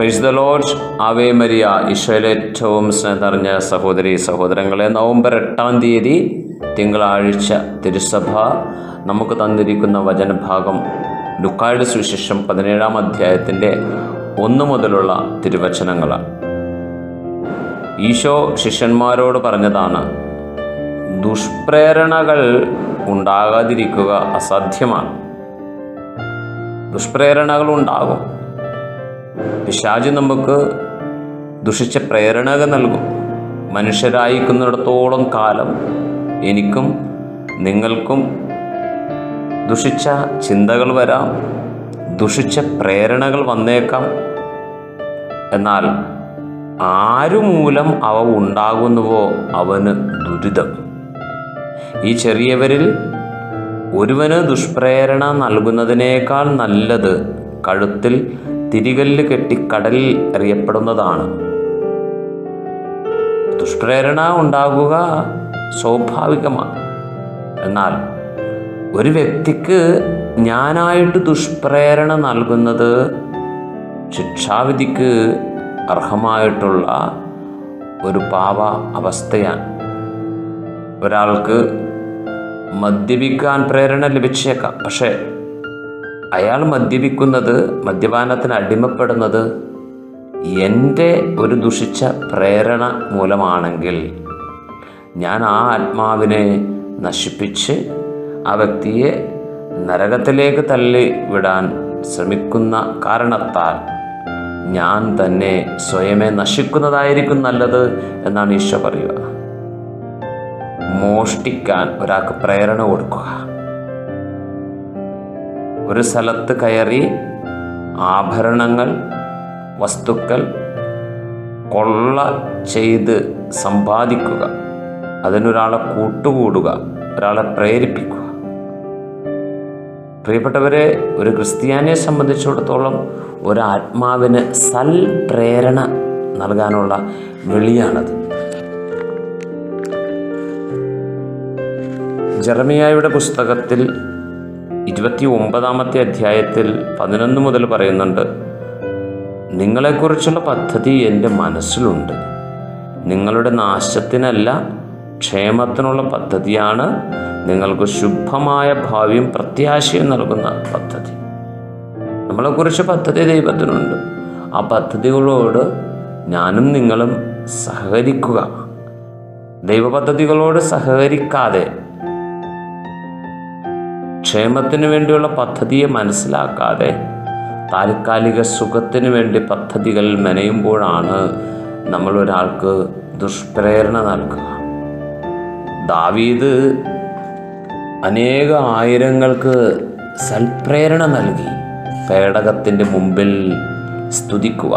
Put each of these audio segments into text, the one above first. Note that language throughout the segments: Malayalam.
പ്രൈസ് ദ ലോഡ് ആവേ മരിയ ഈശോയിലെ ഏറ്റവും സ്നേഹം നിറഞ്ഞ സഹോദരി സഹോദരങ്ങളെ നവംബർ എട്ടാം തീയതി തിങ്കളാഴ്ച തിരുസഭ നമുക്ക് തന്നിരിക്കുന്ന വചനഭാഗം ലുക്കായുടെ സുവിശേഷം പതിനേഴാം അധ്യായത്തിൻ്റെ ഒന്ന് മുതലുള്ള തിരുവചനങ്ങളാണ് ഈശോ ശിഷ്യന്മാരോട് പറഞ്ഞതാണ് ദുഷ്പ്രേരണകൾ ഉണ്ടാകാതിരിക്കുക അസാധ്യമാണ് ദുഷ്പ്രേരണകൾ ഉണ്ടാകും പിശാജ് നമുക്ക് ദുഷിച്ച പ്രേരണകൾ നൽകും മനുഷ്യരായിരിക്കുന്നിടത്തോളം കാലം എനിക്കും നിങ്ങൾക്കും ദുഷിച്ച ചിന്തകൾ വരാം ദുഷിച്ച പ്രേരണകൾ വന്നേക്കാം എന്നാൽ ആരു മൂലം അവ ഉണ്ടാകുന്നുവോ അവന് ദുരിതം ഈ ചെറിയവരിൽ ഒരുവന് ദുഷ്പ്രേരണ നൽകുന്നതിനേക്കാൾ നല്ലത് കഴുത്തിൽ തിരികല്ല് കെട്ടി കടലിൽ എറിയപ്പെടുന്നതാണ് ദുഷ്പ്രേരണ ഉണ്ടാകുക സ്വാഭാവികമാണ് എന്നാൽ ഒരു വ്യക്തിക്ക് ഞാനായിട്ട് ദുഷ്പ്രേരണ നൽകുന്നത് ശിക്ഷാവിധിക്ക് അർഹമായിട്ടുള്ള ഒരു പാപ അവസ്ഥയാണ് ഒരാൾക്ക് മദ്യപിക്കാൻ പ്രേരണ ലഭിച്ചേക്കാം പക്ഷേ അയാൾ മദ്യപിക്കുന്നത് മദ്യപാനത്തിന് അടിമപ്പെടുന്നത് എൻ്റെ ഒരു ദുഷിച്ച പ്രേരണ മൂലമാണെങ്കിൽ ഞാൻ ആ ആത്മാവിനെ നശിപ്പിച്ച് ആ വ്യക്തിയെ നരകത്തിലേക്ക് തള്ളി വിടാൻ ശ്രമിക്കുന്ന കാരണത്താൽ ഞാൻ തന്നെ സ്വയമേ നശിക്കുന്നതായിരിക്കും നല്ലത് എന്നാണ് ഈശോ പറയുക മോഷ്ടിക്കാൻ ഒരാൾക്ക് പ്രേരണ കൊടുക്കുക ഒരു സ്ഥലത്ത് കയറി ആഭരണങ്ങൾ വസ്തുക്കൾ കൊള്ള ചെയ്ത് സമ്പാദിക്കുക അതിനൊരാളെ കൂട്ടുകൂടുക ഒരാളെ പ്രേരിപ്പിക്കുക പ്രിയപ്പെട്ടവരെ ഒരു ക്രിസ്ത്യാനിയെ സംബന്ധിച്ചിടത്തോളം ഒരു ആത്മാവിന് സൽപ്രേരണ നൽകാനുള്ള വിളിയാണത് ജെറമിയായുടെ പുസ്തകത്തിൽ ഇരുപത്തി ഒമ്പതാമത്തെ അധ്യായത്തിൽ പതിനൊന്ന് മുതൽ പറയുന്നുണ്ട് നിങ്ങളെക്കുറിച്ചുള്ള പദ്ധതി എൻ്റെ മനസ്സിലുണ്ട് നിങ്ങളുടെ നാശത്തിനല്ല ക്ഷേമത്തിനുള്ള പദ്ധതിയാണ് നിങ്ങൾക്ക് ശുഭമായ ഭാവിയും പ്രത്യാശയും നൽകുന്ന പദ്ധതി നമ്മളെക്കുറിച്ച് പദ്ധതി ദൈവത്തിനുണ്ട് ആ പദ്ധതികളോട് ഞാനും നിങ്ങളും സഹകരിക്കുക ദൈവപദ്ധതികളോട് സഹകരിക്കാതെ ക്ഷേമത്തിന് വേണ്ടിയുള്ള പദ്ധതിയെ മനസ്സിലാക്കാതെ താൽക്കാലിക സുഖത്തിന് വേണ്ടി പദ്ധതികൾ മെനയുമ്പോഴാണ് നമ്മൾ ഒരാൾക്ക് ദുഷ്പ്രേരണ നൽകുക ദാവീദ് അനേക ആയിരങ്ങൾക്ക് സൽപ്രേരണ നൽകി പേടകത്തിൻ്റെ മുമ്പിൽ സ്തുതിക്കുക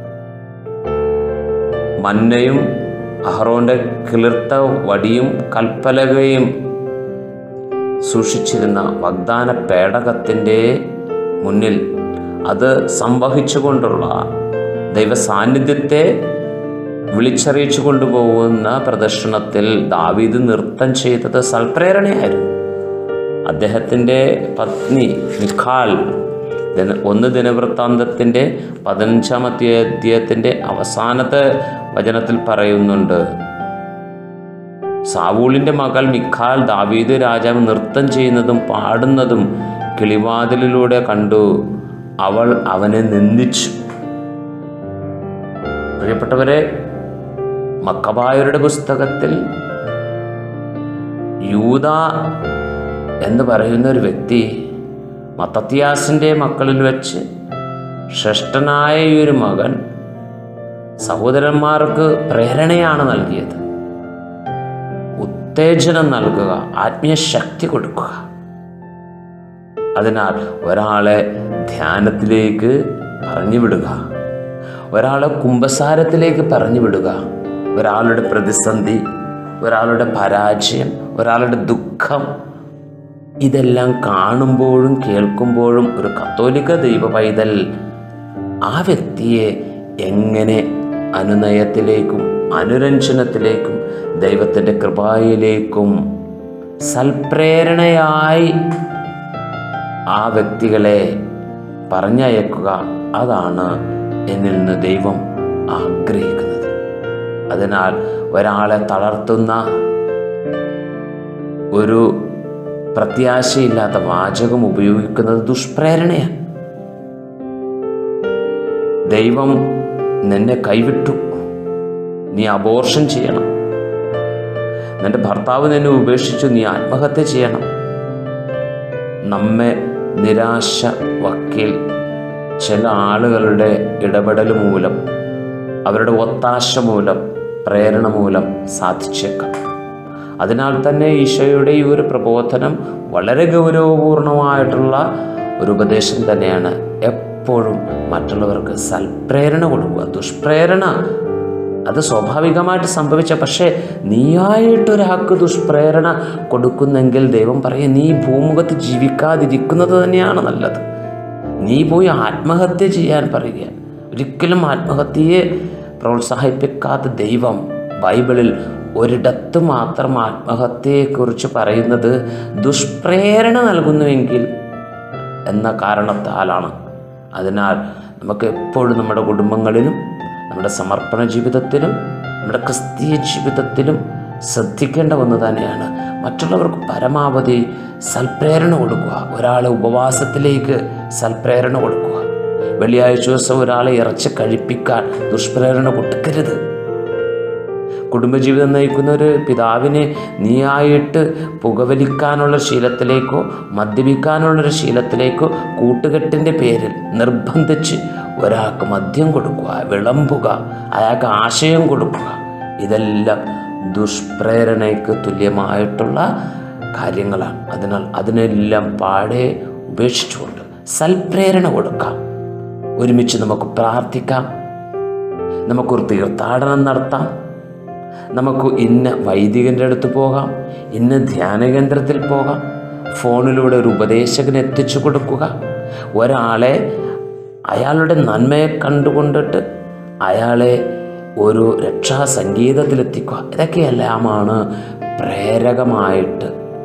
മന്നയും അഹ്റോൻ്റെ കിളിർത്ത വടിയും കൽപ്പലകയും സൂക്ഷിച്ചിരുന്ന വാഗ്ദാന പേടകത്തിൻ്റെ മുന്നിൽ അത് സംവഹിച്ചുകൊണ്ടുള്ള ദൈവ സാന്നിധ്യത്തെ വിളിച്ചറിയിച്ചു കൊണ്ടുപോകുന്ന പ്രദർശനത്തിൽ ദാവീദ് നൃത്തം ചെയ്തത് സൽപ്രേരണയായിരുന്നു അദ്ദേഹത്തിൻ്റെ പത്നി മിഖാൽ ദിന ഒന്ന് ദിനവൃത്താന്തത്തിൻ്റെ പതിനഞ്ചാമത്തെ അധ്യായത്തിൻ്റെ അവസാനത്തെ വചനത്തിൽ പറയുന്നുണ്ട് സാവൂളിൻ്റെ മകൾ മിഖാൽ ദാവീദ് രാജാവ് നൃത്തം ചെയ്യുന്നതും പാടുന്നതും കിളിവാതിലിലൂടെ കണ്ടു അവൾ അവനെ നിന്ദിച്ചു പ്രിയപ്പെട്ടവരെ മക്കബായരുടെ പുസ്തകത്തിൽ യൂത എന്ന് പറയുന്ന ഒരു വ്യക്തി മത്തത്യാസിൻ്റെ മക്കളിൽ വെച്ച് ശ്രേഷ്ഠനായ ഈ ഒരു മകൻ സഹോദരന്മാർക്ക് പ്രേരണയാണ് നൽകിയത് ഉത്തേജനം നൽകുക ആത്മീയ ശക്തി കൊടുക്കുക അതിനാൽ ഒരാളെ ധ്യാനത്തിലേക്ക് പറഞ്ഞു വിടുക ഒരാളെ കുംഭസാരത്തിലേക്ക് പറഞ്ഞു വിടുക ഒരാളുടെ പ്രതിസന്ധി ഒരാളുടെ പരാജയം ഒരാളുടെ ദുഃഖം ഇതെല്ലാം കാണുമ്പോഴും കേൾക്കുമ്പോഴും ഒരു കത്തോലിക്ക ദൈവ പൈതൽ ആ വ്യക്തിയെ എങ്ങനെ അനുനയത്തിലേക്കും അനുരഞ്ജനത്തിലേക്കും ദൈവത്തിൻ്റെ കൃപയിലേക്കും സൽപ്രേരണയായി ആ വ്യക്തികളെ പറഞ്ഞയക്കുക അതാണ് എന്നിൽ നിന്ന് ദൈവം ആഗ്രഹിക്കുന്നത് അതിനാൽ ഒരാളെ തളർത്തുന്ന ഒരു പ്രത്യാശയില്ലാത്ത വാചകം ഉപയോഗിക്കുന്നത് ദുഷ്പ്രേരണയാണ് ദൈവം നിന്നെ കൈവിട്ടു നീ അബോർഷൻ ചെയ്യണം നിന്റെ ഭർത്താവ് നിന്നെ ഉപേക്ഷിച്ചു നീ ആത്മഹത്യ ചെയ്യണം നമ്മെ നിരാശ വക്കിൽ ചില ആളുകളുടെ ഇടപെടൽ മൂലം അവരുടെ ഒത്താശ മൂലം പ്രേരണ മൂലം സാധിച്ചേക്കാം അതിനാൽ തന്നെ ഈശോയുടെ ഈ ഒരു പ്രബോധനം വളരെ ഗൗരവപൂർണമായിട്ടുള്ള ഒരു ഉപദേശം തന്നെയാണ് എപ്പോഴും മറ്റുള്ളവർക്ക് സൽപ്രേരണ കൊടുക്കുക ദുഷ്പ്രേരണ അത് സ്വാഭാവികമായിട്ട് സംഭവിച്ച പക്ഷേ നീയായിട്ടൊരാൾക്ക് ദുഷ്പ്രേരണ കൊടുക്കുന്നെങ്കിൽ ദൈവം പറയും നീ ഭൂമുഖത്ത് ജീവിക്കാതിരിക്കുന്നത് തന്നെയാണ് നല്ലത് നീ പോയി ആത്മഹത്യ ചെയ്യാൻ പറയുക ഒരിക്കലും ആത്മഹത്യയെ പ്രോത്സാഹിപ്പിക്കാത്ത ദൈവം ബൈബിളിൽ ഒരിടത്ത് മാത്രം ആത്മഹത്യയെക്കുറിച്ച് പറയുന്നത് ദുഷ്പ്രേരണ നൽകുന്നുവെങ്കിൽ എന്ന കാരണത്താലാണ് അതിനാൽ നമുക്ക് എപ്പോഴും നമ്മുടെ കുടുംബങ്ങളിലും നമ്മുടെ സമർപ്പണ ജീവിതത്തിലും നമ്മുടെ ക്രിസ്തീയ ജീവിതത്തിലും ശ്രദ്ധിക്കേണ്ട ഒന്ന് തന്നെയാണ് മറ്റുള്ളവർക്ക് പരമാവധി സൽപ്രേരണ കൊടുക്കുക ഒരാളെ ഉപവാസത്തിലേക്ക് സൽപ്രേരണ കൊടുക്കുക വെള്ളിയാഴ്ച ദിവസം ഒരാളെ ഇറച്ചി കഴിപ്പിക്കാൻ ദുഷ്പ്രേരണ കൊടുക്കരുത് കുടുംബജീവിതം നയിക്കുന്ന ഒരു പിതാവിനെ നീയായിട്ട് പുകവലിക്കാനുള്ള ശീലത്തിലേക്കോ മദ്യപിക്കാനുള്ളൊരു ശീലത്തിലേക്കോ കൂട്ടുകെട്ടിൻ്റെ പേരിൽ നിർബന്ധിച്ച് ഒരാൾക്ക് മദ്യം കൊടുക്കുക വിളമ്പുക അയാൾക്ക് ആശയം കൊടുക്കുക ഇതെല്ലാം ദുഷ്പ്രേരണയ്ക്ക് തുല്യമായിട്ടുള്ള കാര്യങ്ങളാണ് അതിനാൽ അതിനെല്ലാം പാടെ ഉപേക്ഷിച്ചുകൊണ്ട് സൽപ്രേരണ കൊടുക്കാം ഒരുമിച്ച് നമുക്ക് പ്രാർത്ഥിക്കാം നമുക്കൊരു തീർത്ഥാടനം നടത്താം നമുക്ക് ഇന്ന വൈദികൻ്റെ അടുത്ത് പോകാം ഇന്ന ധ്യാന കേന്ദ്രത്തിൽ പോകാം ഫോണിലൂടെ ഒരു ഉപദേശകന് എത്തിച്ചു കൊടുക്കുക ഒരാളെ അയാളുടെ നന്മയെ കണ്ടുകൊണ്ടിട്ട് അയാളെ ഒരു രക്ഷാസംഗീതത്തിലെത്തിക്കുക ഇതൊക്കെയെല്ലാമാണ് പ്രേരകമായിട്ട്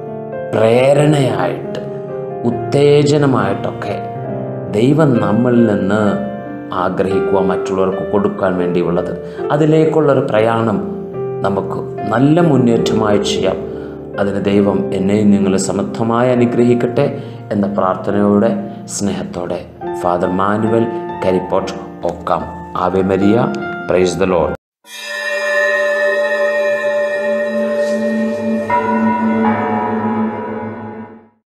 പ്രേരണയായിട്ട് ഉത്തേജനമായിട്ടൊക്കെ ദൈവം നമ്മളിൽ നിന്ന് ആഗ്രഹിക്കുക മറ്റുള്ളവർക്ക് കൊടുക്കാൻ വേണ്ടിയുള്ളത് അതിലേക്കുള്ളൊരു പ്രയാണം നമുക്ക് നല്ല മുന്നേറ്റമായി ചെയ്യാം അതിന് ദൈവം എന്നെയും നിങ്ങളെ സമർത്ഥമായി അനുഗ്രഹിക്കട്ടെ എന്ന പ്രാർത്ഥനയോടെ സ്നേഹത്തോടെ ഫാദർ മാനുവൽ കരിപ്പോട്ട് ഒക്കാം ആവെ മരിയ പ്രൈസ് ദ ലോഡ്